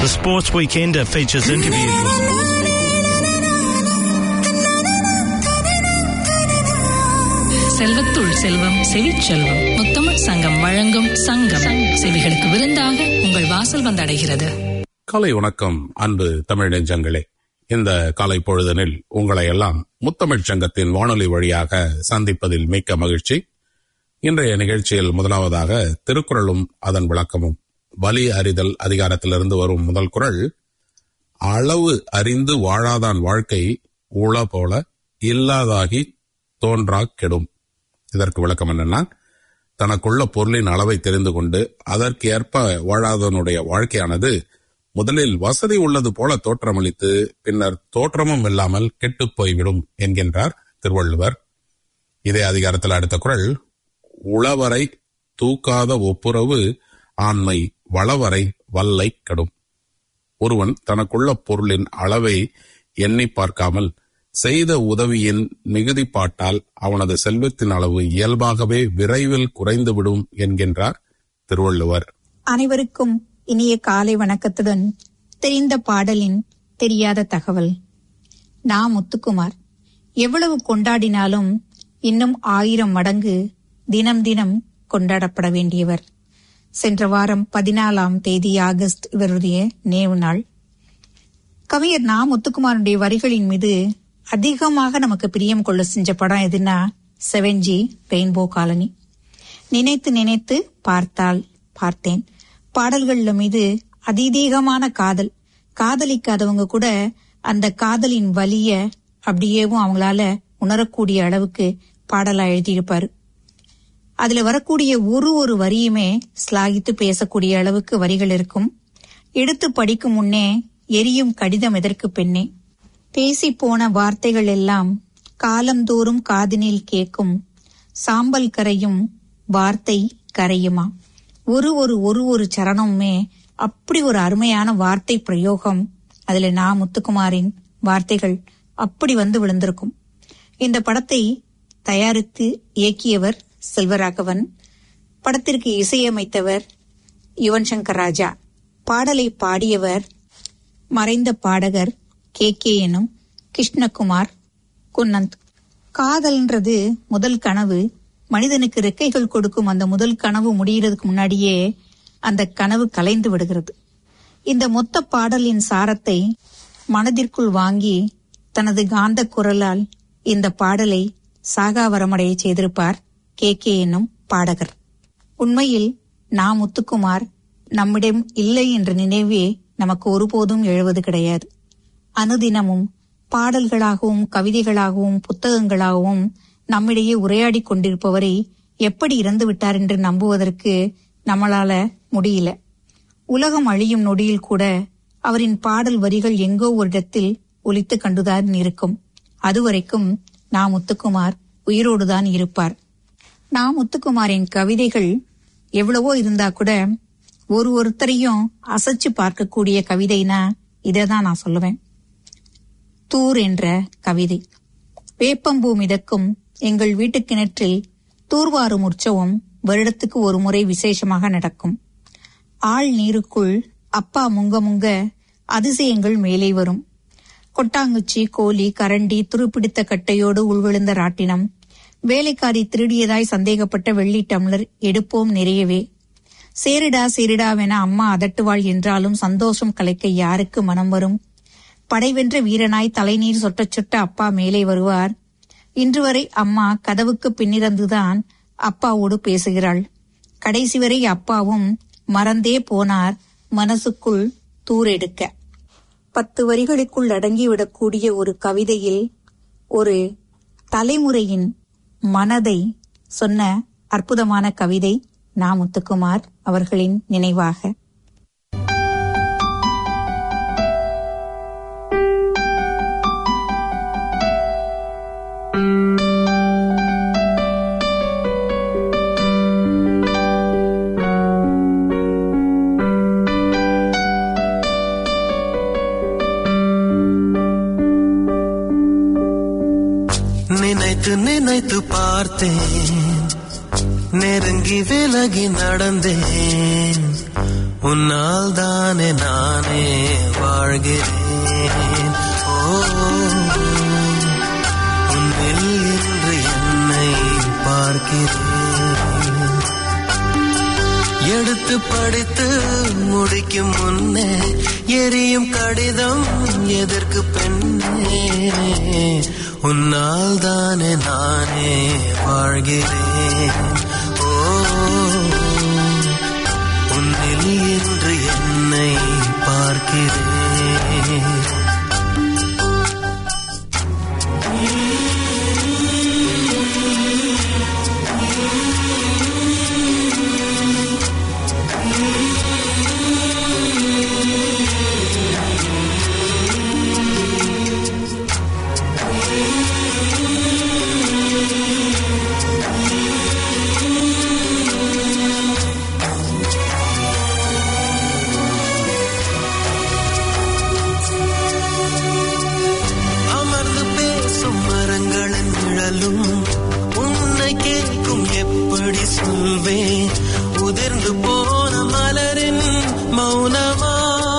The Sports Weekender features interviews with sports செல்வத்துள் செல்வம் செவிச்செல்வம் முத்தமிழ் சங்கம் வழங்கும் சங்கம் செவிகளுக்கு விருந்தாக உங்கள் வாசல் வந்தடைகிறது காலை வணக்கம் அன்பு தமிழ் நெஞ்சங்களே இந்த காலை பொழுதனில் உங்களை எல்லாம் முத்தமிழ்ச் சங்கத்தின் வானொலி வழியாக சந்திப்பதில் மிக்க மகிழ்ச்சி இன்றைய நிகழ்ச்சியில் முதலாவதாக திருக்குறளும் அதன் விளக்கமும் வலி அறிதல் அதிகாரத்திலிருந்து வரும் முதல் குறள் அளவு அறிந்து வாழாதான் வாழ்க்கை உள போல இல்லாதாகி தோன்றா கெடும் இதற்கு விளக்கம் என்னன்னா தனக்குள்ள பொருளின் அளவை தெரிந்து கொண்டு அதற்கு ஏற்ப வாழாதவனுடைய வாழ்க்கையானது முதலில் வசதி உள்ளது போல தோற்றமளித்து பின்னர் தோற்றமும் இல்லாமல் கெட்டுப் போய்விடும் என்கின்றார் திருவள்ளுவர் இதே அதிகாரத்தில் அடுத்த குறள் உளவரை தூக்காத ஒப்புரவு ஆண்மை வளவரை வல்லை கடும் ஒருவன் தனக்குள்ள பொருளின் அளவை எண்ணி பார்க்காமல் செய்த உதவியின் மிகுதிப்பாட்டால் அவனது செல்வத்தின் அளவு இயல்பாகவே விரைவில் குறைந்துவிடும் என்கின்றார் திருவள்ளுவர் அனைவருக்கும் இனிய காலை வணக்கத்துடன் தெரிந்த பாடலின் தெரியாத தகவல் நான் முத்துக்குமார் எவ்வளவு கொண்டாடினாலும் இன்னும் ஆயிரம் மடங்கு தினம் தினம் கொண்டாடப்பட வேண்டியவர் சென்ற வாரம் பதினாலாம் தேதி ஆகஸ்ட் இவருடைய நினைவு நாள் கவிஞர் நா முத்துக்குமாருடைய வரிகளின் மீது அதிகமாக நமக்கு பிரியம் கொள்ள செஞ்ச படம் எதுனா செவன் ஜி ரெயின்போ காலனி நினைத்து நினைத்து பார்த்தால் பார்த்தேன் பாடல்கள்ல மீது அதிதீகமான காதல் காதலிக்காதவங்க கூட அந்த காதலின் வலிய அப்படியேவும் அவங்களால உணரக்கூடிய அளவுக்கு பாடலா எழுதியிருப்பாரு அதுல வரக்கூடிய ஒரு ஒரு வரியுமே ஸ்லாகித்து பேசக்கூடிய அளவுக்கு வரிகள் இருக்கும் எடுத்து படிக்கும் முன்னே எரியும் கடிதம் எதற்கு பெண்ணே பேசி போன வார்த்தைகள் எல்லாம் காலந்தோறும் காதினில் கேட்கும் சாம்பல் கரையும் வார்த்தை கரையுமா ஒரு ஒரு ஒரு ஒரு சரணமுமே அப்படி ஒரு அருமையான வார்த்தை பிரயோகம் அதுல நா முத்துக்குமாரின் வார்த்தைகள் அப்படி வந்து விழுந்திருக்கும் இந்த படத்தை தயாரித்து இயக்கியவர் செல்வராகவன் படத்திற்கு இசையமைத்தவர் யுவன் சங்கர் ராஜா பாடலை பாடியவர் மறைந்த பாடகர் கே கே எனும் கிருஷ்ணகுமார் குன்னந்த் காதல்ன்றது முதல் கனவு மனிதனுக்கு ரெக்கைகள் கொடுக்கும் அந்த முதல் கனவு முடியறதுக்கு முன்னாடியே அந்த கனவு கலைந்து விடுகிறது இந்த மொத்த பாடலின் சாரத்தை மனதிற்குள் வாங்கி தனது காந்த குரலால் இந்த பாடலை சாகாவரமடைய செய்திருப்பார் கே கே என்னும் பாடகர் உண்மையில் நா முத்துக்குமார் நம்மிடம் இல்லை என்ற நினைவே நமக்கு ஒருபோதும் எழுவது கிடையாது அனுதினமும் பாடல்களாகவும் கவிதைகளாகவும் புத்தகங்களாகவும் நம்மிடையே உரையாடி கொண்டிருப்பவரை எப்படி இறந்து விட்டார் என்று நம்புவதற்கு நம்மளால முடியல உலகம் அழியும் நொடியில் கூட அவரின் பாடல் வரிகள் எங்கோ ஒரு இடத்தில் ஒலித்து கண்டுதான் இருக்கும் அதுவரைக்கும் நா முத்துக்குமார் உயிரோடுதான் இருப்பார் நா முத்துக்குமாரின் கவிதைகள் எவ்வளவோ இருந்தா கூட ஒரு ஒருத்தரையும் அசைச்சு பார்க்கக்கூடிய கவிதைனா இதைதான் நான் சொல்லுவேன் தூர் என்ற கவிதை வேப்பம்பூ மிதக்கும் எங்கள் வீட்டு கிணற்றில் தூர்வாரும் உற்சவம் வருடத்துக்கு ஒரு முறை விசேஷமாக நடக்கும் ஆள் நீருக்குள் அப்பா முங்க முங்க அதிசயங்கள் மேலே வரும் கொட்டாங்குச்சி கோழி கரண்டி துருப்பிடித்த கட்டையோடு உள்விழுந்த ராட்டினம் வேலைக்காரி திருடியதாய் சந்தேகப்பட்ட வெள்ளி டம்ளர் எடுப்போம் நிறையவே சேரிடா சேரிடாவென அம்மா அதட்டுவாள் என்றாலும் சந்தோஷம் கலைக்க யாருக்கு மனம் வரும் படைவென்ற வீரனாய் தலைநீர் சொட்ட சொட்ட அப்பா மேலே வருவார் இன்று வரை அம்மா கதவுக்கு பின்னிறந்துதான் அப்பாவோடு பேசுகிறாள் கடைசி வரை அப்பாவும் மறந்தே போனார் மனசுக்குள் தூரெடுக்க பத்து வரிகளுக்குள் அடங்கிவிடக்கூடிய ஒரு கவிதையில் ஒரு தலைமுறையின் மனதை சொன்ன அற்புதமான கவிதை நா முத்துக்குமார் அவர்களின் நினைவாக நினைத்து நினைத்து பார்த்தேன் நெருங்கி விலகி நடந்தேன் உன்னால் தானே நானே வாழ்கிறேன் ஓ உன்னில் என்று என்னை பார்க்கிறேன் எடுத்து படித்து முடிக்கும் முன்னே எரியும் கடிதம் எதற்கு பெண்ணே உன்னால் தானே நானே வாழ்கிறேன் ஓ உன்னில் என்று என்னை பார்க்கிறேன் அமர்ந்து பேசும் மரங்களின் நிழலும் உன்னை கேட்கும் எப்படி சொல்வேன் உதிர்ந்து போன மலரின் மௌனமா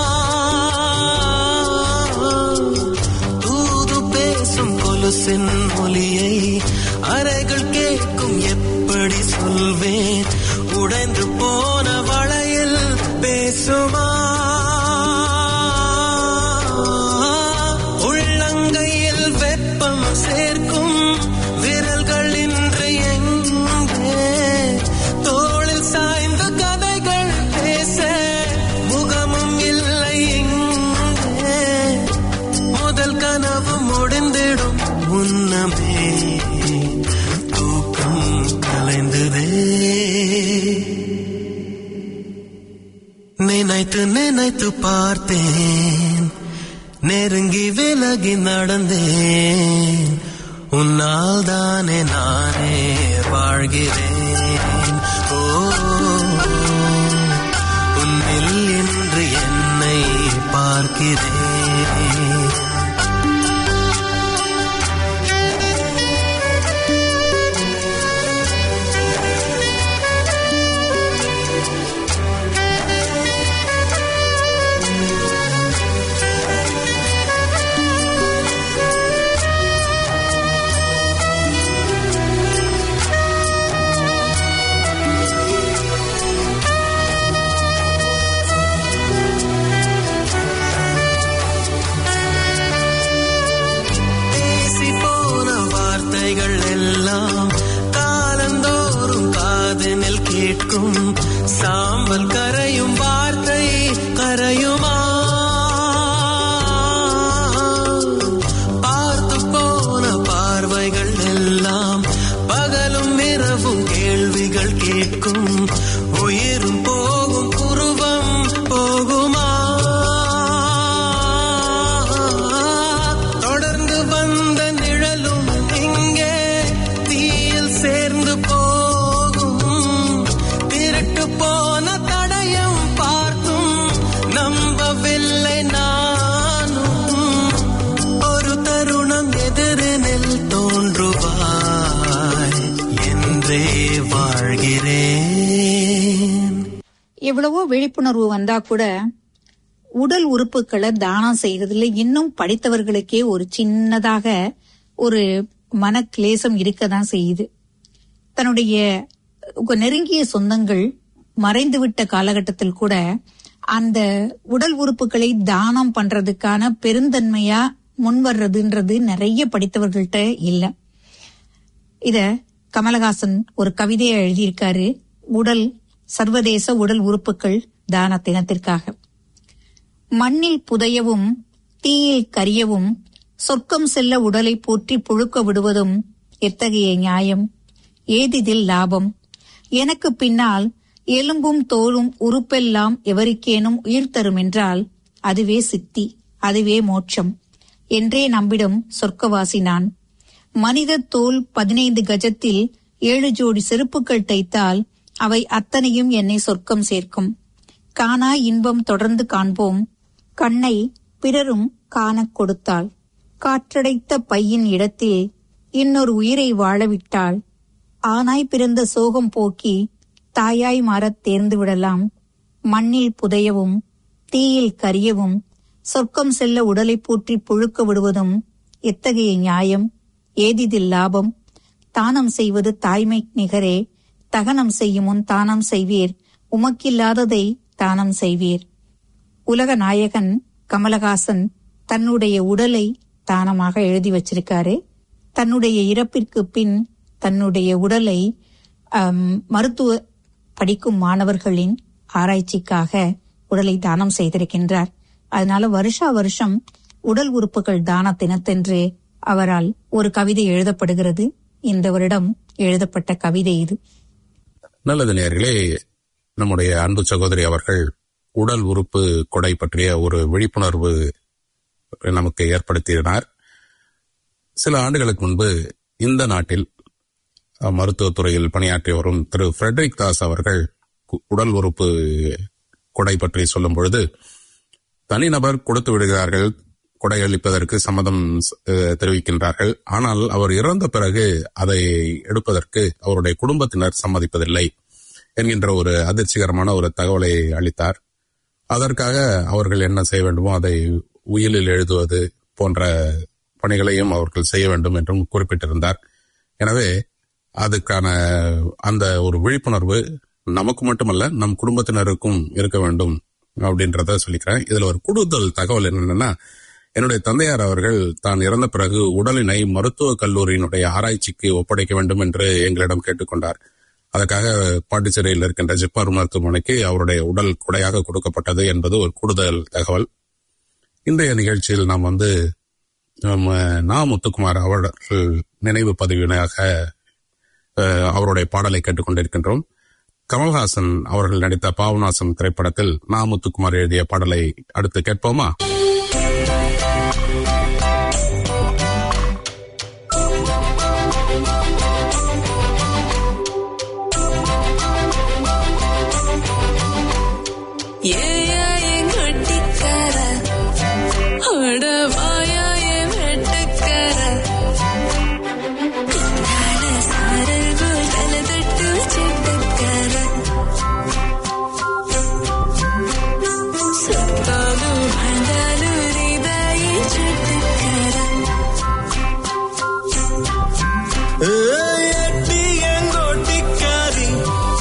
தூது பேசும் கொலுசின் ஒலியை அறைகள் கேட்கும் எப்படி சொல்வேன் உடைந்து போன வளையல் பேசுமா உள்ளங்கையில் வெப்பம் சேர்க்கும் விரல்கள் இன்று எங்கே தோளில் சாய்ந்த கதைகள் பேச முகமும் இல்லை இங்கே முதல் கனவு முடிந்திடும் முன்னமே தூக்கம் கலைந்ததே நினைத்து நினைத்து பார்த்தேன் நெருங்கி விலகி நடந்தேன் உன்னால் தானே நானே வாழ்கிறேன் ஓ உன்னில் என்று என்னை பார்க்கிறேன் பேசி போன வார்த்தைகள் எல்லாம் காலந்தோறும் காதனில் கேட்கும் சாம்பல் கரையும் வார்த்தை கரையுமா பார்த்து போன பார்வைகள் எல்லாம் பகலும் இரவும் கேள்விகள் கேட்கும் உயிரும் போகும் புருவம் போகுமா தொடர்ந்து வந்த நிழலும் இங்கே தீயில் சேர்ந்து போகும் திருட்டு போன தடயம் பார்த்தும் நம்பவில்லை நானும் ஒரு தருணம் எதிரினில் தோன்றுவாய் என்றே வாழ்கிறேன் எவ்வளவோ விழிப்புணர்வு வந்தா கூட உடல் உறுப்புகளை தானம் செய்யறதுல இன்னும் படித்தவர்களுக்கே ஒரு சின்னதாக ஒரு மன கிளேசம் இருக்கதான் செய்யுது தன்னுடைய உங்க நெருங்கிய சொந்தங்கள் மறைந்துவிட்ட காலகட்டத்தில் கூட அந்த உடல் உறுப்புகளை தானம் பண்றதுக்கான பெருந்தன்மையா முன் வர்றதுன்றது நிறைய படித்தவர்கள்ட்ட இல்ல இத கமலஹாசன் ஒரு கவிதையை எழுதியிருக்காரு உடல் சர்வதேச உடல் உறுப்புகள் தான தினத்திற்காக மண்ணில் புதையவும் தீயில் கரியவும் சொர்க்கம் செல்ல உடலை போற்றி புழுக்க விடுவதும் எத்தகைய நியாயம் ஏதிதில் லாபம் எனக்கு பின்னால் எலும்பும் தோலும் உறுப்பெல்லாம் எவருக்கேனும் உயிர் தரும் என்றால் அதுவே சித்தி அதுவே மோட்சம் என்றே நம்பிடும் சொர்க்கவாசி நான் மனித தோல் பதினைந்து கஜத்தில் ஏழு ஜோடி செருப்புகள் தைத்தால் அவை அத்தனையும் என்னை சொர்க்கம் சேர்க்கும் காணா இன்பம் தொடர்ந்து காண்போம் கண்ணை பிறரும் காணக் கொடுத்தாள் காற்றடைத்த பையின் இடத்தில் இன்னொரு உயிரை வாழவிட்டாள் ஆனாய் பிறந்த சோகம் போக்கி தாயாய் மாறத் தேர்ந்து விடலாம் மண்ணில் புதையவும் தீயில் கரியவும் சொர்க்கம் செல்ல உடலை பூற்றி புழுக்க விடுவதும் எத்தகைய நியாயம் ஏதிதில் லாபம் தானம் செய்வது தாய்மை நிகரே தகனம் செய்யும் முன் தானம் செய்வீர் உமக்கில்லாததை தானம் செய்வீர் உலக நாயகன் கமலஹாசன் தன்னுடைய உடலை தானமாக எழுதி வச்சிருக்காரு தன்னுடைய இறப்பிற்கு பின் தன்னுடைய உடலை ஆம், மருத்துவ படிக்கும் மாணவர்களின் ஆராய்ச்சிக்காக உடலை தானம் செய்திருக்கின்றார் அதனால வருஷா வருஷம் உடல் உறுப்புகள் தான தினத்தன்று அவரால் ஒரு கவிதை எழுதப்படுகிறது இந்த வருடம் எழுதப்பட்ட கவிதை இது நல்லது நேர்களே நம்முடைய அன்பு சகோதரி அவர்கள் உடல் உறுப்பு கொடை பற்றிய ஒரு விழிப்புணர்வு நமக்கு ஏற்படுத்தினார் சில ஆண்டுகளுக்கு முன்பு இந்த நாட்டில் அஹ், மருத்துவத்துறையில் பணியாற்றி வரும் திரு ஃப்ரெட்ரிக் தாஸ் அவர்கள் கு- உடல் உறுப்பு கொடை பற்றி சொல்லும் பொழுது தனிநபர் கொடுத்து விடுகிறார்கள் கொடை அளிப்பதற்கு சம்மதம் அஹ், தெரிவிக்கின்றார்கள் ஆனால் அவர் இறந்த பிறகு அதை எடுப்பதற்கு அவருடைய குடும்பத்தினர் சம்மதிப்பதில்லை என்கின்ற ஒரு அதிர்ச்சிகரமான ஒரு தகவலை அளித்தார் அதற்காக அவர்கள் என்ன செய்ய வேண்டுமோ அதை உயிலில் எழுதுவது போன்ற பணிகளையும் அவர்கள் செய்ய வேண்டும் என்றும் குறிப்பிட்டிருந்தார் எனவே அதுக்கான அந்த ஒரு விழிப்புணர்வு நமக்கு மட்டுமல்ல நம் குடும்பத்தினருக்கும் இருக்க வேண்டும் அப்படின்றத சொல்லிக்கிறேன் இதுல ஒரு கூடுதல் தகவல் என்னன்னா என்னுடைய தந்தையார் அவர்கள் தான் இறந்த பிறகு உடலினை மருத்துவக் கல்லூரியினுடைய ஆராய்ச்சிக்கு ஒப்படைக்க வேண்டும் என்று எங்களிடம் கேட்டுக்கொண்டார் அதற்காக பாண்டிச்சேரியில் இருக்கின்ற ஜிப்மர் மருத்துவமனைக்கு அவருடைய உடல் கொடையாக கொடுக்கப்பட்டது என்பது ஒரு கூடுதல் தகவல் இன்றைய நிகழ்ச்சியில் நாம் வந்து நம்ம நா முத்துக்குமார் அவர்கள் நினைவு பதிவினாக அஹ், அவருடைய பாடலை கேட்டுக்கொண்டிருக்கின்றோம் கமல்ஹாசன் அவர்கள் நடித்த பாவநாசம் திரைப்படத்தில் நா முத்துக்குமார் எழுதிய பாடலை அடுத்து கேட்போமா ஏயா என் கட்டிக்கார அட வாயா என் வெட்டக்கார குத்தால சாரல் போல் தலை தட்டு செட்டக்கார சுத்தாலும் வாழ்ந்தாலும் நீதாயே செட்டக்கார எட்டி எங்கோட்டிக்காரி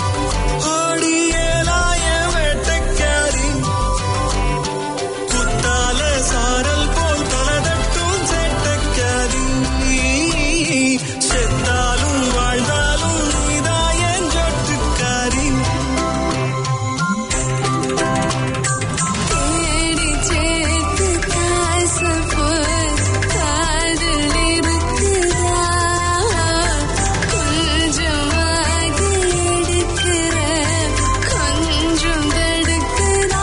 ஓடியலாய வேட்டக்காரி குத்தால சாரல் போல் தலதட்டும் சேட்டக்காரி செத்தாலும் வாழ்ந்தாலும் நீதாயன் ஜொட்டுக்காரி தேடி சேர்த்து காசு போல் காதல் இருக்குதா கொஞ்சமாக எடுக்கிற கொஞ்சம் தடுக்குதா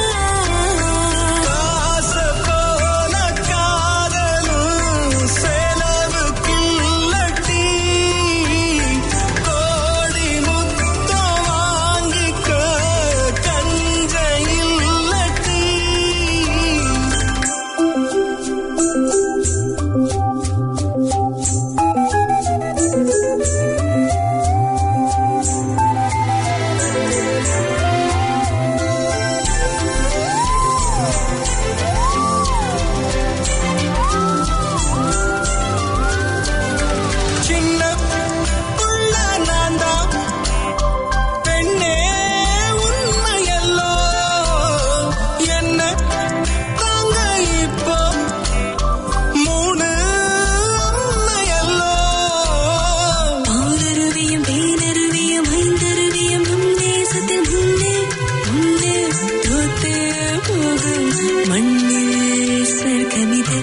காச போல காதலும் செலவுக்கில்லட்டி கோடி முத்தம் வாங்கிக்க கஞ்ச இல்லட்டி சின்ன புள்ள நான்தான் பெண்ணே உண்மையல்லோ என்ன தாங்க இப்போ மூணு உண்மையல்லோ பௌரருவியும் பேனருவியும் ஐந்தருவியும் நம் தேசத்தில் முன்னே முன்னே தோத்து போகும் மண்ணில் சர்க்கமிது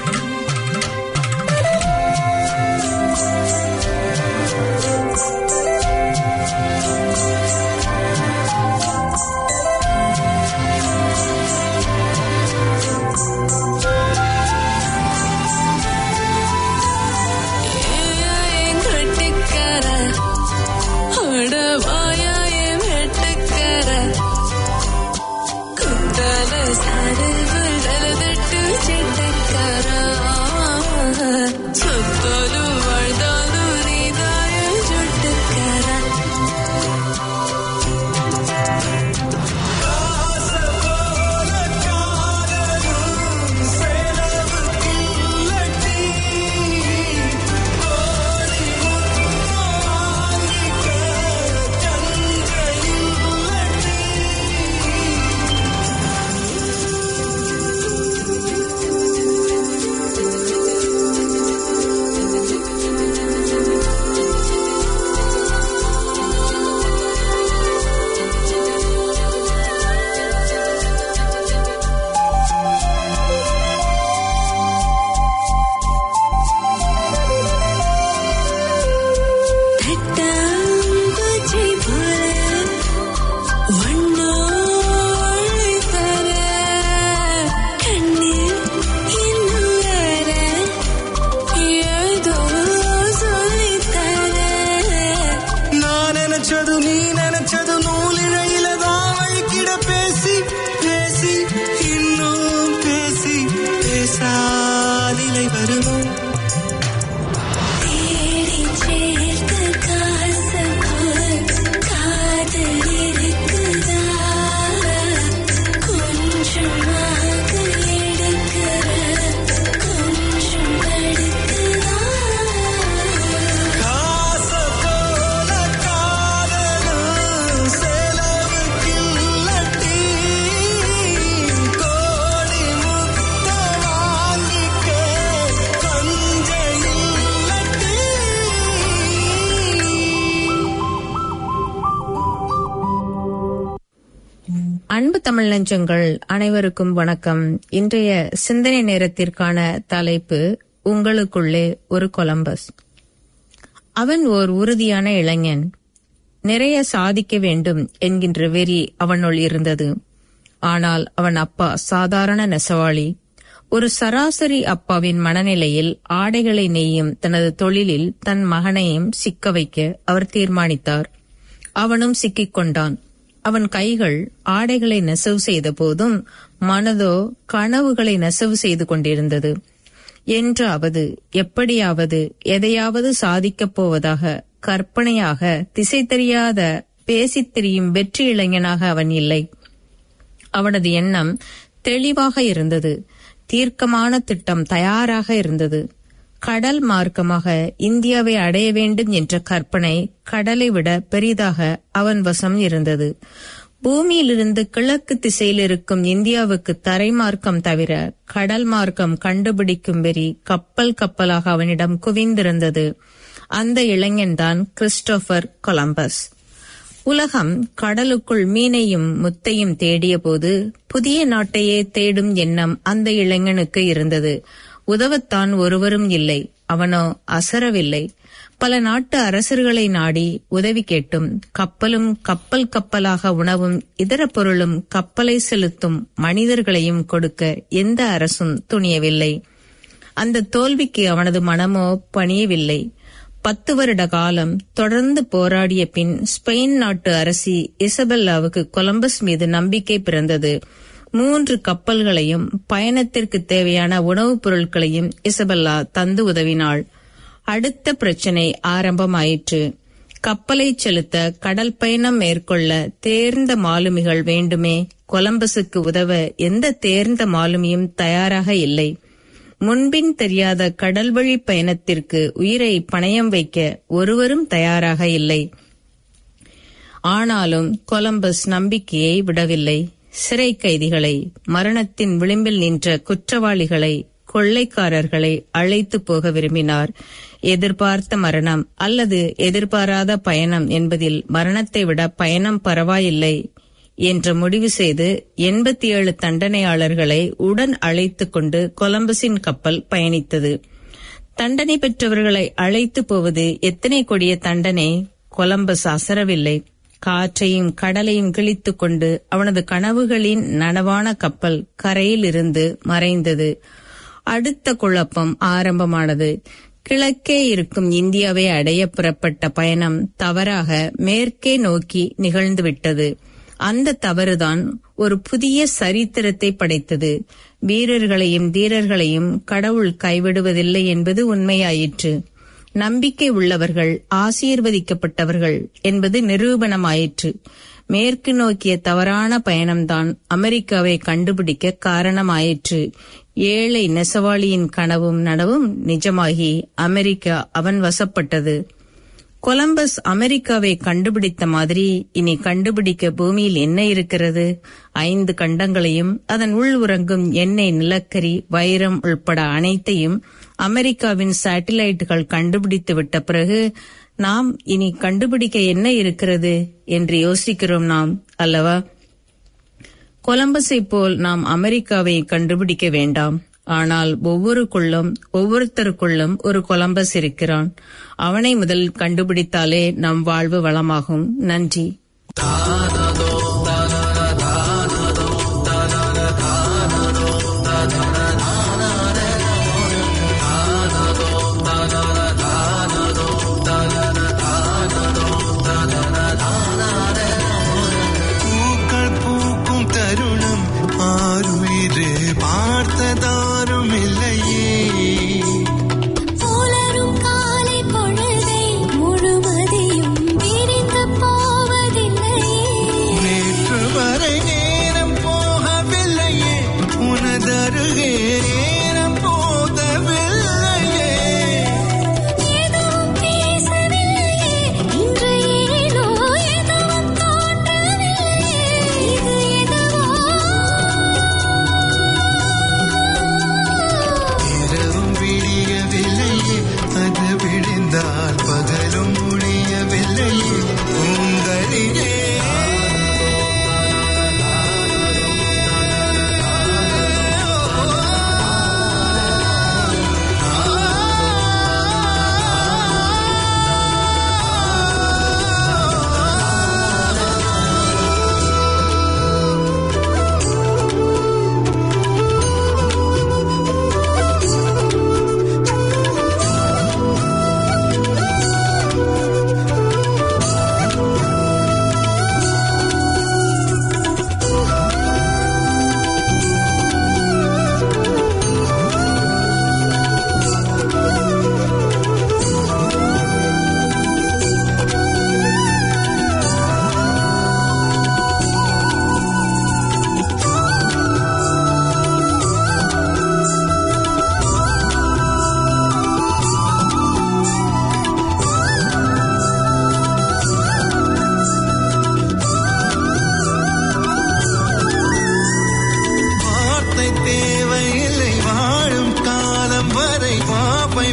என் கட்டிக்கார அட வாயா என் வெட்டக்கார குத்தால சாரல் தட்டு செட்டக்காரா அன்பு தமிழ் நெஞ்சங்கள் அனைவருக்கும் வணக்கம் இன்றைய சிந்தனை நேரத்திற்கான தலைப்பு உங்களுக்குள்ளே ஒரு கொலம்பஸ் அவன் ஓர் உறுதியான இளைஞன் நிறைய சாதிக்க வேண்டும் என்கின்ற வெறி அவனுள் இருந்தது ஆனால் அவன் அப்பா சாதாரண நெசவாளி ஒரு சராசரி அப்பாவின் மனநிலையில் ஆடைகளை நெய்யும் தனது தொழிலில் தன் மகனையும் சிக்க வைக்க அவர் தீர்மானித்தார் அவனும் சிக்கிக் கொண்டான் அவன் கைகள் ஆடைகளை நெசவு செய்த போதும் மனதோ கனவுகளை நெசவு செய்து கொண்டிருந்தது என்றாவது எப்படியாவது எதையாவது சாதிக்கப் போவதாக கற்பனையாக திசை தெரியாத பேசித் திரியும் வெற்றி இளைஞனாக அவன் இல்லை அவனது எண்ணம் தெளிவாக இருந்தது தீர்க்கமான திட்டம் தயாராக இருந்தது கடல் மார்க்கமாக இந்தியாவை அடைய வேண்டும் என்ற கற்பனை கடலை விட பெரிதாக அவன் வசம் இருந்தது பூமியிலிருந்து கிழக்கு திசையில் இருக்கும் இந்தியாவுக்கு தரை மார்க்கம் தவிர கடல் மார்க்கம் கண்டுபிடிக்கும் வெறி கப்பல் கப்பலாக அவனிடம் குவிந்திருந்தது அந்த இளைஞன்தான் கிறிஸ்டோபர் கொலம்பஸ் உலகம் கடலுக்குள் மீனையும் முத்தையும் தேடிய போது புதிய நாட்டையே தேடும் எண்ணம் அந்த இளைஞனுக்கு இருந்தது உதவத்தான் ஒருவரும் இல்லை அவனோ அசரவில்லை பல நாட்டு அரசர்களை நாடி உதவி கேட்டும் கப்பலும் கப்பல் கப்பலாக உணவும் இதர பொருளும் கப்பலை செலுத்தும் மனிதர்களையும் கொடுக்க எந்த அரசும் துணியவில்லை அந்த தோல்விக்கு அவனது மனமோ பணியவில்லை பத்து வருட காலம் தொடர்ந்து போராடிய பின் ஸ்பெயின் நாட்டு அரசி இசபெல்லாவுக்கு கொலம்பஸ் மீது நம்பிக்கை பிறந்தது மூன்று கப்பல்களையும் பயணத்திற்கு தேவையான உணவுப் பொருட்களையும் இசபெல்லா தந்து உதவினாள் அடுத்த பிரச்சனை ஆரம்பமாயிற்று கப்பலை செலுத்த கடல் பயணம் மேற்கொள்ள தேர்ந்த மாலுமிகள் வேண்டுமே கொலம்பஸுக்கு உதவ எந்த தேர்ந்த மாலுமியும் தயாராக இல்லை முன்பின் தெரியாத கடல்வழி பயணத்திற்கு உயிரை பணயம் வைக்க ஒருவரும் தயாராக இல்லை ஆனாலும் கொலம்பஸ் நம்பிக்கையை விடவில்லை சிறை கைதிகளை மரணத்தின் விளிம்பில் நின்ற குற்றவாளிகளை கொள்ளைக்காரர்களை அழைத்து போக விரும்பினார் எதிர்பார்த்த மரணம் அல்லது எதிர்பாராத பயணம் என்பதில் மரணத்தை விட பயணம் பரவாயில்லை என்று முடிவு செய்து எண்பத்தி ஏழு தண்டனையாளர்களை உடன் அழைத்துக் கொண்டு கொலம்பஸின் கப்பல் பயணித்தது தண்டனை பெற்றவர்களை அழைத்து போவது எத்தனை கொடிய தண்டனை கொலம்பஸ் அசரவில்லை காற்றையும் கடலையும் கிழித்துக் கொண்டு அவனது கனவுகளின் நனவான கப்பல் கரையில் இருந்து மறைந்தது அடுத்த குழப்பம் ஆரம்பமானது கிழக்கே இருக்கும் இந்தியாவை அடைய புறப்பட்ட பயணம் தவறாக மேற்கே நோக்கி நிகழ்ந்துவிட்டது அந்த தவறுதான் ஒரு புதிய சரித்திரத்தை படைத்தது வீரர்களையும் தீரர்களையும் கடவுள் கைவிடுவதில்லை என்பது உண்மையாயிற்று நம்பிக்கை உள்ளவர்கள் ஆசீர்வதிக்கப்பட்டவர்கள் என்பது நிரூபணமாயிற்று மேற்கு நோக்கிய தவறான பயணம்தான் அமெரிக்காவை கண்டுபிடிக்க காரணமாயிற்று ஏழை நெசவாளியின் கனவும் நனவும் நிஜமாகி அமெரிக்கா அவன் வசப்பட்டது கொலம்பஸ் அமெரிக்காவை கண்டுபிடித்த மாதிரி இனி கண்டுபிடிக்க பூமியில் என்ன இருக்கிறது ஐந்து கண்டங்களையும் அதன் உள் உறங்கும் எண்ணெய் நிலக்கரி வைரம் உள்பட அனைத்தையும் அமெரிக்காவின் சேட்டிலைட்டுகள் கண்டுபிடித்து விட்ட பிறகு நாம் இனி கண்டுபிடிக்க என்ன இருக்கிறது என்று யோசிக்கிறோம் நாம் அல்லவா கொலம்பஸை போல் நாம் அமெரிக்காவை கண்டுபிடிக்க வேண்டாம் ஆனால் ஒவ்வொருக்குள்ளும் ஒவ்வொருத்தருக்குள்ளும் ஒரு கொலம்பஸ் இருக்கிறான் அவனை முதல் கண்டுபிடித்தாலே நம் வாழ்வு வளமாகும் நன்றி பூக்கள் பூக்கும் தருணம் ஆறுயிரே பார்த்ததாரும் இல்லையே புலரும் காலை பொழுதை முழுவதையும் விரிந்து போவதில்லையே நேற்று வரை நேரம் போகவில்லையே உனதருகே நேரம் போதவில்லையே எதுவும் பேசவில்லையே இன்று ஏனோ எதுவும் தோன்றவில்லையே இது எதுவோ இரவும் விடியவில்லையே அது விடிந்தால் பகலும் முடியவில்லையே உங்களிலே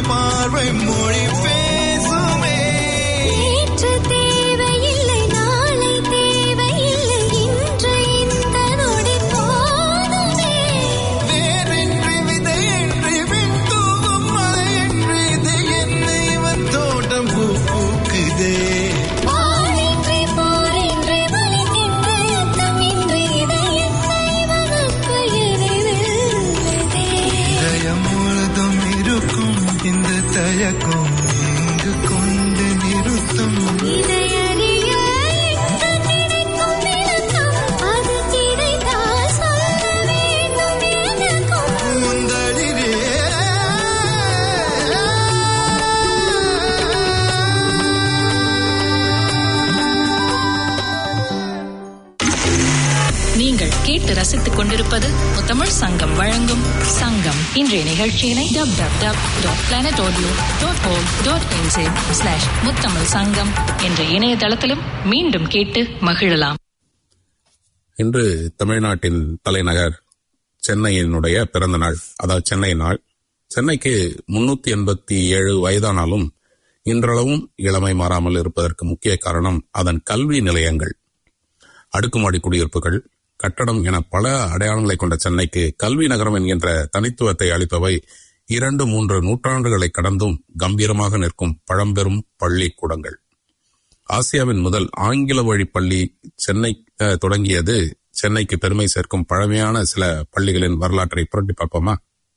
பார்வை மொழி பேசுமே நேற்று தேவையில்லை நாளை தேவையில்லை இன்று இந்த நொடி போதுமே வேறின்றி விதையின்றி விண் தூவும் மழையின்றி இது என்ன இவன் தோட்டம் பூ பூக்குதே வானின்றி போரின்றி வலிக்கின்ற யுத்தமின்றி இதயத்தை வகுப்பு எதிரில்லைதே இதயம் முழுதும் இருக்கும் இந்த தயக்கம் இங்கு கொண்டு நிறுத்தும் இதையறிய இன்று கிடைக்கும் விளக்கம் அது கிடைத்தால் சொல்ல வேண்டும் எனக்கும் முந்தளிரே நீங்கள் கேட்டு ரசித்துக் கொண்டிருப்பது முத்தமிழ் சங்கம் வழங்கும் சங்கம் இன்றைய நிகழ்ச்சியினை W W W dot planet audio dot com dot NJ slash Muthamizh Sangam என்ற இணையதளத்திலும் மீண்டும் கேட்டு மகிழலாம் இன்று தமிழ்நாட்டின் தலைநகர் சென்னையினுடைய பிறந்த நாள் அதாவது சென்னை நாள் சென்னைக்கு முன்னூத்தி எண்பத்தி ஏழு வயதானாலும் இன்றளவும் இளமை மாறாமல் இருப்பதற்கு முக்கிய காரணம் அதன் கல்வி நிலையங்கள் அடுக்குமாடி குடியிருப்புகள் கட்டடம் என பல அடையாளங்களை கொண்ட சென்னைக்கு கல்வி நகரம் என்கின்ற தனித்துவத்தை அளிப்பவை இரண்டு மூன்று நூற்றாண்டுகளை கடந்தும் கம்பீரமாக நிற்கும் பழம்பெரும் பள்ளிக்கூடங்கள் ஆசியாவின் முதல் ஆங்கில வழி பள்ளி சென்னை அஹ், தொடங்கியது சென்னைக்கு பெருமை சேர்க்கும் பழமையான சில பள்ளிகளின் வரலாற்றை புரட்டி பார்ப்போமா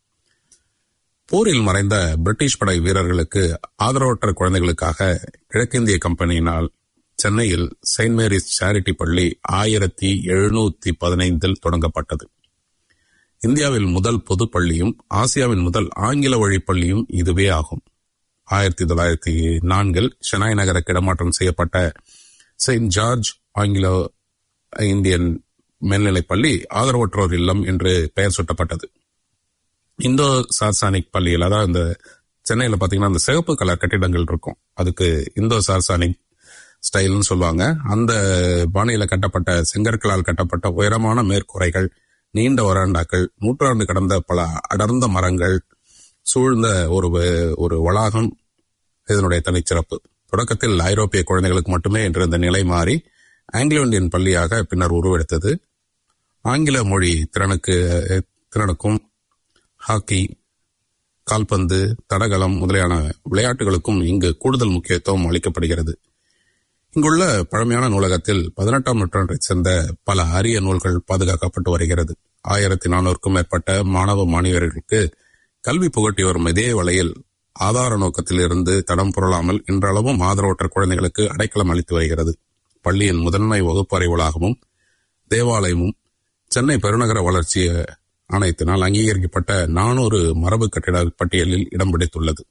போரில் மறைந்த பிரிட்டிஷ் படை வீரர்களுக்கு ஆதரவற்ற குழந்தைகளுக்காக கிழக்கிந்திய கம்பெனியினால் சென்னையில் செயின்ட் மேரிஸ் சேரிட்டி பள்ளி ஆயிரத்தி எழுநூத்தி பதினைந்தில் தொடங்கப்பட்டது இந்தியாவில் முதல் பொது பள்ளியும் ஆசியாவின் முதல் ஆங்கில வழி பள்ளியும் இதுவே ஆகும் ஆயிரத்தி தொள்ளாயிரத்தி நான்கில் ஷெனாய் நகருக்கு இடமாற்றம் செய்யப்பட்ட செயின்ட் ஜார்ஜ் ஆங்கிலோ இந்தியன் மேல்நிலைப் பள்ளி ஆதரவற்றோர் இல்லம் என்று பெயர் சூட்டப்பட்டது இந்தோ சார்சானிக் பள்ளியில் அதாவது இந்த சென்னையில பாத்தீங்கன்னா அந்த சிவப்பு கலர் கட்டிடங்கள் இருக்கும் அதுக்கு இந்தோ சார்சானிக் ஸ்டைல்னு சொல்லுவாங்க அந்த பாணியில கட்டப்பட்ட செங்கற்களால் கட்டப்பட்ட உயரமான மேற்கூரைகள் நீண்ட வராண்டாக்கள் நூற்றாண்டு கடந்த பல அடர்ந்த மரங்கள் சூழ்ந்த ஒரு வ- ஒரு வளாகம் இதனுடைய தனிச்சிறப்பு தொடக்கத்தில் ஐரோப்பிய குழந்தைகளுக்கு மட்டுமே இருந்த நிலை மாறி ஆங்கிலோ இந்தியன் பள்ளியாக பின்னர் உருவெடுத்தது ஆங்கில மொழி திறனுக்கு திறனுக்கும் ஹாக்கி கால்பந்து தடகளம் முதலியான விளையாட்டுகளுக்கும் இங்கு கூடுதல் முக்கியத்துவம் அளிக்கப்படுகிறது இங்குள்ள பழமையான நூலகத்தில் பதினெட்டாம் நூற்றாண்டைச் சேர்ந்த பல அரிய நூல்கள் பாதுகாக்கப்பட்டு வருகிறது ஆயிரத்தி நானூறுக்கும் மேற்பட்ட மாணவ மாணவியர்களுக்கு கல்வி புகட்டி வரும் இதே வலையில் ஆதார நோக்கத்தில் இருந்து தடம் புரளாமல் இன்றளவும் ஆதரவற்ற குழந்தைகளுக்கு அடைக்கலம் அளித்து வருகிறது பள்ளியின் முதன்மை வகுப்பறை வளாகமும் தேவாலயமும் சென்னை பெருநகர வளர்ச்சி ஆணையத்தினால் அங்கீகரிக்கப்பட்ட நானூறு மரபு கட்டிட பட்டியலில் இடம் பிடித்துள்ளது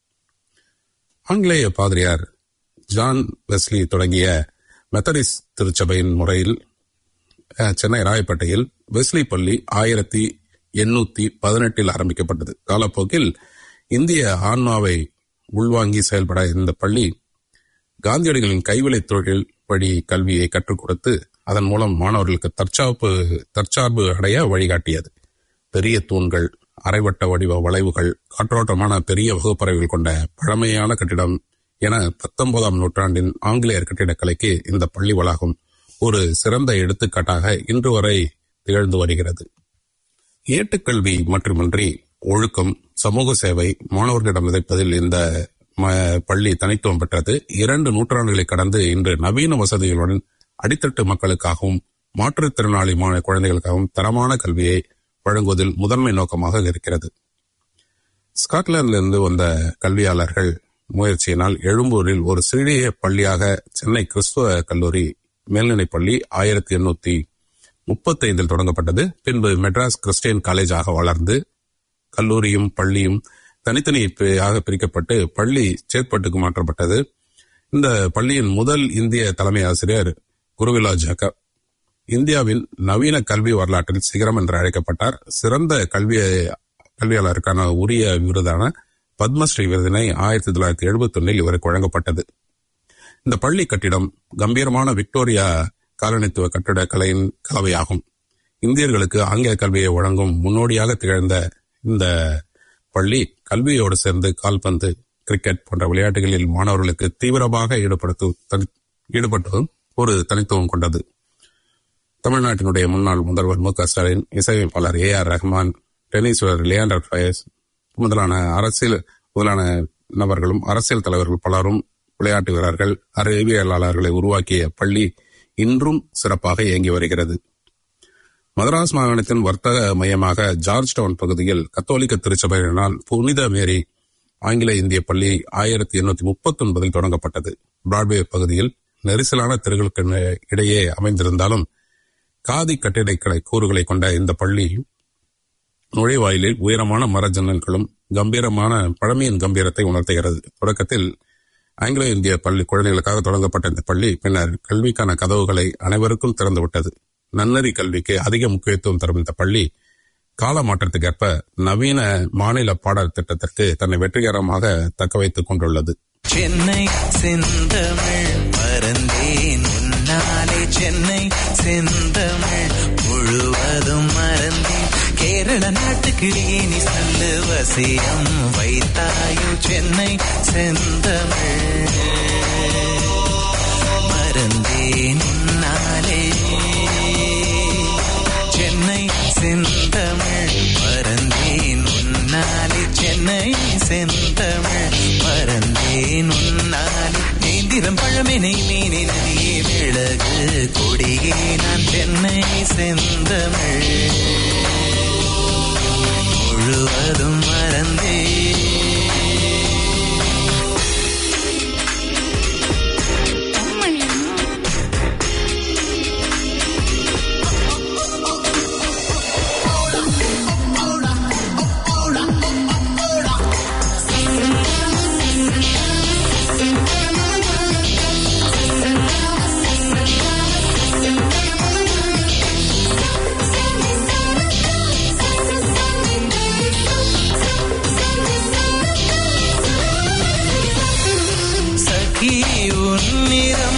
ஆங்கிலேய பாதிரியார் ஜான் வெஸ்லி தொடங்கிய மெத்தடிஸ் திருச்சபையின் முறையில் அஹ், சென்னை ராயப்பேட்டையில் வெஸ்லி பள்ளி ஆயிரத்தி எண்ணூத்தி பதினெட்டில் ஆரம்பிக்கப்பட்டது காலப்போக்கில் இந்திய ஆன்மாவை உள்வாங்கி செயல்பட இந்த பள்ளி காந்தியடிகளின் கைவினைத் தொழில் வழி கல்வியை கற்றுக் கொடுத்து அதன் மூலம் மாணவர்களுக்கு தற்சார்பு தற்சார்பு அடைய வழிகாட்டியது பெரிய தூண்கள் அரைவட்ட வடிவ வளைவுகள் காற்றோட்டமான பெரிய வகுப்பறைகள் கொண்ட பழமையான கட்டிடம் என பத்தொன்பதாம் நூற்றாண்டின் ஆங்கிலேயர் கட்டிடக்கலைக்கு இந்த பள்ளி வளாகம் ஒரு சிறந்த எடுத்துக்காட்டாக இன்று வரை திகழ்ந்து வருகிறது ஏட்டுக்கல்வி மட்டுமின்றி ஒழுக்கம் சமூக சேவை மாணவர்களிடம் விதைப்பதில் இந்த ம- பள்ளி தனித்துவம் பெற்றது இரண்டு நூற்றாண்டுகளை கடந்து இன்று நவீன வசதிகளுடன் அடித்தட்டு மக்களுக்காகவும் மாற்றுத்திறனாளி மாண குழந்தைகளுக்காகவும் தரமான கல்வியை வழங்குவதில் முதன்மை நோக்கமாக இருக்கிறது ஸ்காட்லாந்திலிருந்து வந்த கல்வியாளர்கள் முயற்சியினால் எழும்பூரில் ஒரு சிறிய பள்ளியாக சென்னை கிறிஸ்துவ கல்லூரி மேல்நிலைப் பள்ளி ஆயிரத்தி எண்ணூத்தி முப்பத்தைந்தில் தொடங்கப்பட்டது பின்பு மெட்ராஸ் கிறிஸ்டியன் காலேஜாக வளர்ந்து கல்லூரியும் பள்ளியும் தனித்தனியாக பிரிக்கப்பட்டு பள்ளி சேத்பட்டுக்கு மாற்றப்பட்டது இந்த பள்ளியின் முதல் இந்திய தலைமை ஆசிரியர் குருவிலா ஜாக்கப் இந்தியாவின் நவீன கல்வி வரலாற்றில் சிகரம் என்று அழைக்கப்பட்டார் சிறந்த கல்வி கல்வியாளருக்கான உரிய விருதான பத்மஸ்ரீ விருதினை ஆயிரத்தி தொள்ளாயிரத்தி எழுபத்தி ஒன்னில் இவருக்கு வழங்கப்பட்டது இந்த பள்ளி கட்டிடம் கம்பீரமான விக்டோரியா காலனித்துவ கட்டிடக்கலையின் கலவையாகும் இந்தியர்களுக்கு ஆங்கில கல்வியை வழங்கும் முன்னோடியாக திகழ்ந்த இந்த பள்ளி கல்வியோடு சேர்ந்து கால்பந்து கிரிக்கெட் போன்ற விளையாட்டுகளில் மாணவர்களுக்கு தீவிரமாக ஈடுபடுத்து தனி- ஈடுபட்டதும் ஒரு தனித்துவம் கொண்டது தமிழ்நாட்டினுடைய முன்னாள் முதல்வர் மு க ஸ்டாலின் இசையமைப்பாளர் ஏ ஆர் ரஹ்மான் டென்னிஸ் வீரர் லியாண்டர் பயஸ் முதலான அரசியல் முதலான நபர்களும் அரசியல் தலைவர்கள் பலரும் விளையாட்டு வீரர்கள் அறிவியலாளர்களை உருவாக்கிய பள்ளி இன்றும் சிறப்பாக இயங்கி வருகிறது மதராஸ் மாகாணத்தின் வர்த்தக மையமாக ஜார்ஜ் டவுன் பகுதியில் கத்தோலிக்க திருச்சபையினால் புனித மேரி ஆங்கில இந்திய பள்ளி ஆயிரத்தி எண்ணூத்தி முப்பத்தி ஒன்பதில் தொடங்கப்பட்டது பிராட்வே பகுதியில் நெரிசலான தெருகளுக்கு ந- இடையே அமைந்திருந்தாலும் காதி கட்டிடக்கலை கூறுகளை கொண்ட இந்த பள்ளி நுழைவாயிலில் உயரமான மர ஜன்னல்களும் கம்பீரமான பழமையின் கம்பீரத்தை உணர்த்துகிறது தொடக்கத்தில் ஆங்கிலோ இந்திய பள்ளி குழந்தைகளுக்காக தொடங்கப்பட்ட இந்த பள்ளி பின்னர் கல்விக்கான கதவுகளை அனைவருக்கும் திறந்துவிட்டது நன்னறி கல்விக்கு அதிக முக்கியத்துவம் தரும் இந்த பள்ளி கால மாற்றத்துக்கேற்ப நவீன மாநில பாடல் திட்டத்திற்கு தன்னை வெற்றிகரமாக தக்க வைத்துக் கொண்டுள்ளது சென்னை செந்தமிழ் மறந்தேன் உன்னாலே சென்னை செந்தமிழ் முழுவதும் மறந்தேன் கேரள நாட்டுக்கிளியே நீ சொல்லு வசியம் வைத்தாயோ சென்னை செந்தமிழ் மறந்தேன் உன்னாலே சென்னை செந்தமிழ் மறந்தேன் உன்னாலே சென்னை செந்தமிழ் மறந்தேன் உன்னாலே நேந்திரம் பழமெனை மீனி நதியே விளகு கொடியே நான் சென்னை செந்தமிழ் முழுவதும் மறந்தேன் சகி உன்னிறம்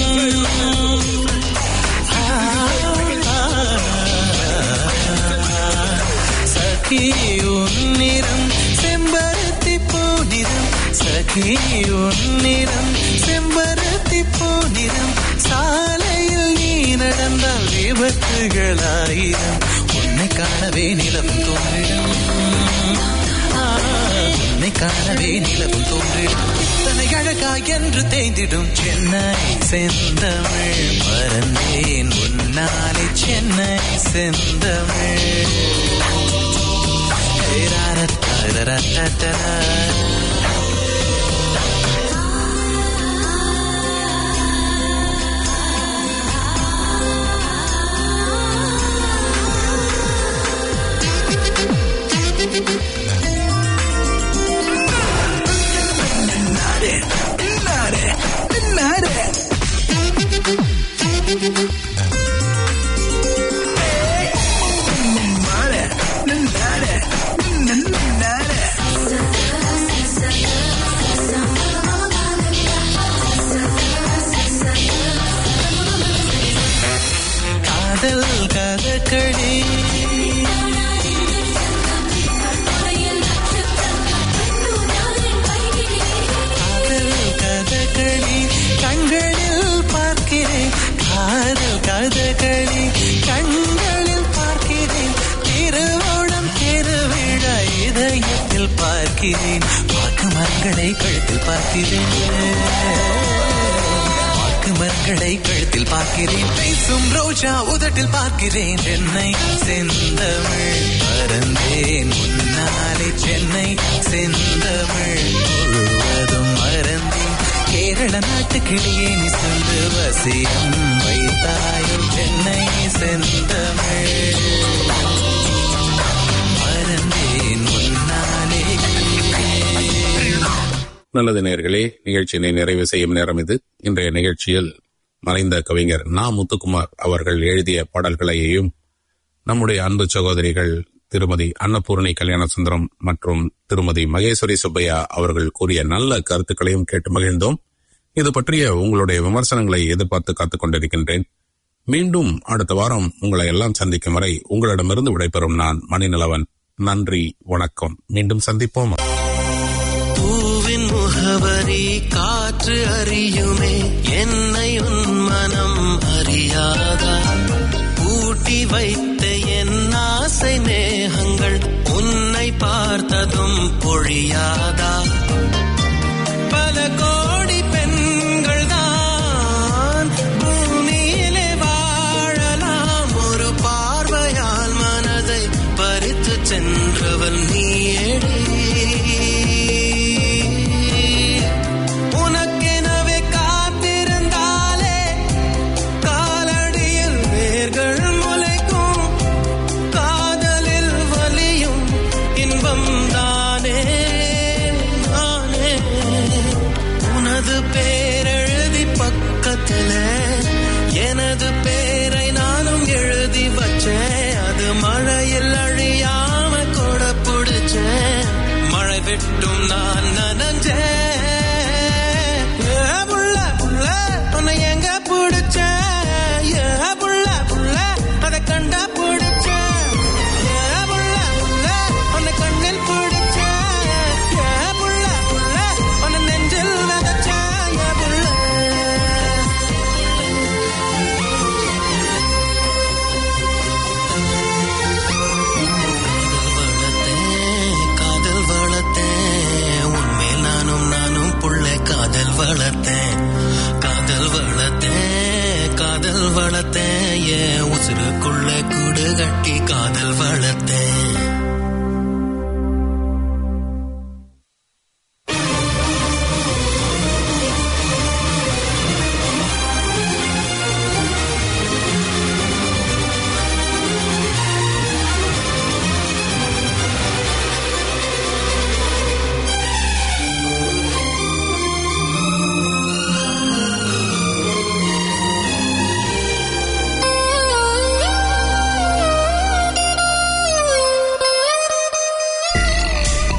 சகி உன்னிறம் செம்பருத்தி பூநிறம் சகி உன்னிறம் செம்பருத்தி பூநிறம் சாலையில் நீ நடந்தால் விபத்துகளாயிரம் உன்னை காணவே நிலவும் தோன்றிடும் உன்னை காணவே நிலவும் தோன்றிடும் இத்தனை அழகா என்று தேய்ந்திடும் சென்னை செந்தமிழ் மறந்தேன் உன்னாலே சென்னை செந்தமிழ் ஏராரத்தாரரத்தரா. காதல் கதக்களி காதல் கதகளி கண்களில் பார்க்கிறேன் காதல் கதகளி கண்களில் பார்க்கிறேன் திருவோணம் திருவிழா இதயத்தில் பார்க்கிறேன் வாக்கு மரங்களை கழுத்தில் பார்க்கிறேன் வாக்கு மரங்களை கழுத்தில் பார்க்கிறேன் பேசும் ரோஜா உதட்டில் பார்க்கிறேன் சென்னை செந்தமிழ் மறந்தேன் முன்னாலே சென்னை செந்தமிழ் முழுவதும் மறந்தேன் கேரள நாட்டு கிளியே நீ சொல்லு வசியம் வைத்தாயும் சென்னை செந்தமிழ் மறந்தேன் முன்னாலே நல்லது நேயர்களே நிகழ்ச்சியினை நிறைவு செய்யும் நேரம் இது இன்றைய நிகழ்ச்சியில் மறைந்த கவிஞர் நா முத்துக்குமார் அவர்கள் எழுதிய பாடல்களையும் நம்முடைய அன்பு சகோதரிகள் திருமதி அன்னபூர்ணி கல்யாண சுந்தரம் மற்றும் திருமதி மகேஸ்வரி சுப்பையா அவர்கள் கூறிய நல்ல கருத்துக்களையும் கேட்டு மகிழ்ந்தோம் இது பற்றிய உங்களுடைய விமர்சனங்களை எதிர்பார்த்து காத்துக் கொண்டிருக்கின்றேன் மீண்டும் அடுத்த வாரம் உங்களை எல்லாம் சந்திக்கும் வரை உங்களிடமிருந்து விடைபெறும் நான் மணிநிலவன் நன்றி வணக்கம் மீண்டும் சந்திப்போம் பூவின் முகவரி காற்று அறியுமே என்னை உன் மனம் அறியாதா பூட்டி வைத்த என் ஆசை நேகங்கள் உன்னை பார்த்ததும் பொழியாதா பல கோடி பெண்கள் தான் பூமியிலே வாழலாம் ஒரு பார்வையால் மனதை பறித்து சென்றவன் நீயேடி உனக்கெனவே காத்திருந்தாலே காலடியில் வேர்கள் முளைக்கும் காதலில் வலியும் இன்பம் தானே நானே உனது பேரெழுதி பக்கத்துல எனது பேரை நானும் எழுதி வச்சேன் அது மழையில் அழியாம கொட பிடிச்சேன் மழை விட்டும் நான் நனஞ்சேன் ஏ புள்ள புள்ள உன்னை எங்க பிடிச்சேன் ஏ புள்ள புள்ள அதை கண்டா பிடிச்சேன் ஏ புள்ள புள்ள உன்னை கண்ணில் பிடிச்சேன் ஏ புள்ள புள்ள உன்னை நெஞ்சில் விதைச்சேன் ஏ புள்ள காதல் வளர்த்தேன் உன்மேல் நானும் நானும் புள்ள காதல் வளர்த்தேன் காதல் வளர்த்தேன் காதல் வளர்த்தேன் என் உசுருக்குள்ள கூடு கட்டி காதல் வளர்த்தேன்